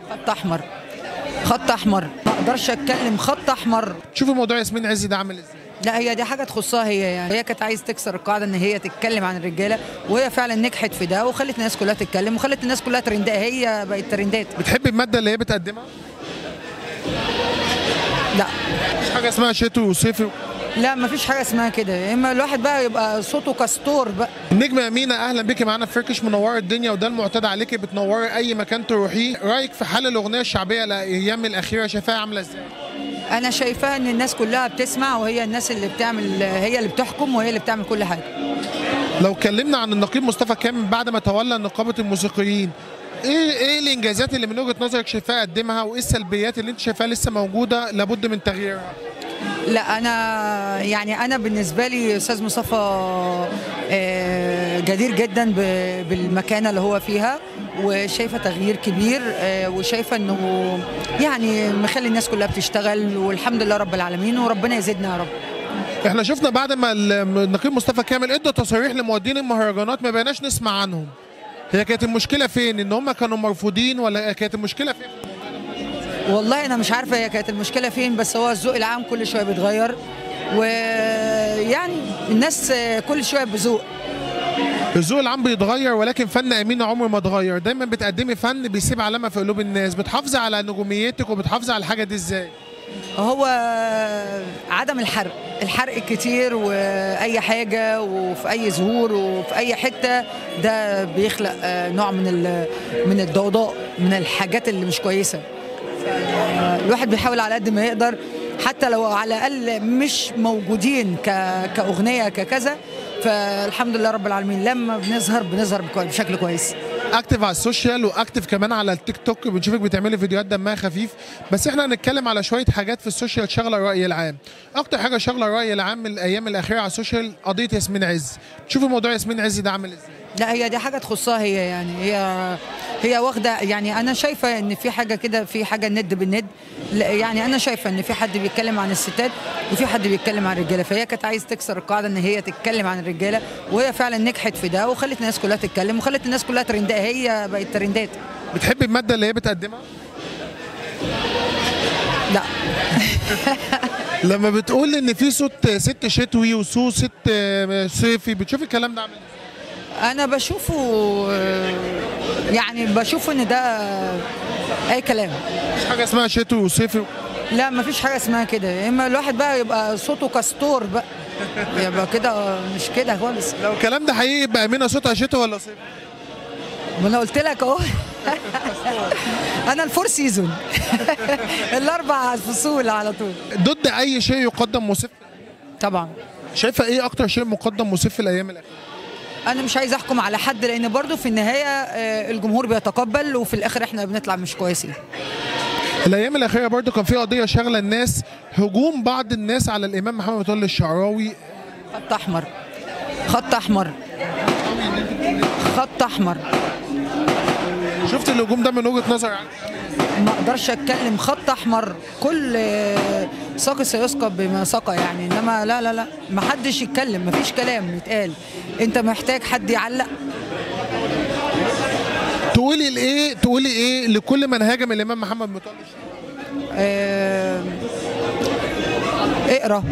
خط احمر خط احمر ما اقدرش اتكلم خط احمر شوفي موضوع ياسمين عز ده عامل ازاي لا هي دي حاجه تخصها هي يعني هي كانت عايز تكسر القاعده ان هي تتكلم عن الرجاله وهي فعلا نجحت في ده وخلت الناس كلها تتكلم وخلت الناس كلها ترندات هي بقت ترندات بتحبي الماده اللي هي بتقدمها لا مش حاجه اسمها شتوي وصيفي لا ما فيش حاجه اسمها كده يا اما الواحد بقى يبقى صوته كستور بقى النجمه امينه اهلا بيكي معانا في فركش منوره الدنيا وده المعتاد عليكي بتنوري اي مكان تروحيه رايك في حال الاغنيه الشعبيه الايام الاخيره شايفاها عامله ازاي انا شايفاها ان الناس كلها بتسمع وهي الناس اللي بتعمل هي اللي بتحكم وهي اللي بتعمل كل حاجه لو اتكلمنا عن النقيب مصطفى كامل بعد ما تولى نقابه الموسيقيين ايه ايه الانجازات اللي من وجهه نظرك شايفاها قدمها وايه السلبيات اللي انت شايفاها لسه موجوده لابد من تغييرها لا انا يعني انا بالنسبه لي استاذ مصطفى آه، جدير جدا ب- بالمكانه اللي هو فيها وشايفه تغيير كبير آه، وشايفه انه يعني مخلي الناس كلها بتشتغل والحمد لله رب العالمين وربنا يزيدنا يا رب احنا شفنا بعد ما النقيب مصطفى كامل ادى تصاريح لمؤدين المهرجانات ما بقيناش نسمع عنهم هي كانت المشكله فين ان هم كانوا مرفوضين ولا كانت المشكله فين والله انا مش عارفه هي كانت المشكله فين بس هو الذوق العام كل شويه بيتغير ويعني الناس آه، كل شويه بذوق الذوق العام بيتغير ولكن فن امينه عمره ما اتغير دايما بتقدمي فن بيسيب علامه في قلوب الناس بتحافظي على نجوميتك وبتحافظي على الحاجه دي ازاي هو عدم الحرق الحرق كتير واي حاجه وفي اي ظهور وفي اي حته ده بيخلق آه، نوع من ال- من الضوضاء من الحاجات اللي مش كويسه الواحد بيحاول على قد ما يقدر حتى لو على الاقل مش موجودين ك... كاغنيه ككذا فالحمد لله رب العالمين لما بنظهر بنظهر بكوي- بشكل كويس اكتف على السوشيال واكتف كمان على التيك توك بنشوفك بتعملي فيديوهات دمها خفيف بس احنا هنتكلم على شويه حاجات في السوشيال شغله الراي العام اكتر حاجه شغله الراي العام من الايام الاخيره على السوشيال قضيه ياسمين عز شوفي موضوع ياسمين عز ده عامل ازاي لا هي دي حاجه تخصها هي يعني هي هي واخده يعني انا شايفه ان في حاجه كده في حاجه ند بالند لا، يعني انا شايفه ان في حد بيتكلم عن الستات وفي حد بيتكلم عن الرجاله فهي كانت عايز تكسر القاعده ان هي تتكلم عن الرجاله وهي فعلا نجحت في ده وخلت الناس كلها تتكلم وخلت الناس كلها ترندات هي بقت ترندات بتحبي الماده اللي هي بتقدمها لا لما بتقول ان في صوت ست شتوي وصوت ست صيفي بتشوفي الكلام ده عامل ازاي انا بشوفه آه، يعني بشوف ان ده اي كلام مش حاجه اسمها شتوي وصيفي لا ما فيش حاجه اسمها كده يا اما الواحد بقى يبقى صوته كستور بقى يبقى كده مش كده خالص لو الكلام ده حقيقي يبقى امينه صوتها شتوي ولا صيفي ما انا قلت لك اهو انا الفور سيزون الاربع فصول على طول ضد اي شيء يقدم مسف طبعا شايفه ايه اكتر شيء مقدم مسف في الايام الاخيره انا مش عايز احكم على حد لان برضو في النهايه آه، الجمهور بيتقبل وفي الاخر احنا بنطلع مش كويسين الايام الاخيره برضو كان في قضيه شاغله الناس هجوم بعض الناس على الامام محمد متولي الشعراوي خط احمر خط احمر خط احمر شفت الهجوم ده من وجهه نظر ما اقدرش اتكلم خط احمر كل آه، ساق سيسقط بما سقى يعني انما لا لا لا ما حدش يتكلم ما فيش كلام يتقال انت محتاج حد يعلق تقولي الايه تقولي ايه لكل من هاجم الامام محمد متولي الشعراوي آه، اقرا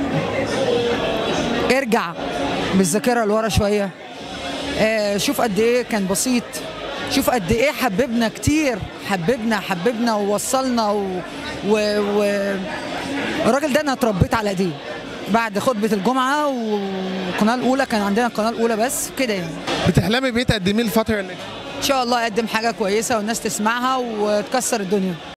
ارجع بالذاكره لورا شويه آه، شوف قد ايه كان بسيط شوف قد ايه حببنا كتير حببنا حببنا ووصلنا و... و... و... الراجل ده انا اتربيت على ايديه بعد خطبه الجمعه والقناه الاولى كان عندنا القناه الاولى بس كده يعني بتحلمي بايه تقدميه الفتره اللي جايه ان شاء الله اقدم حاجه كويسه والناس تسمعها وتكسر الدنيا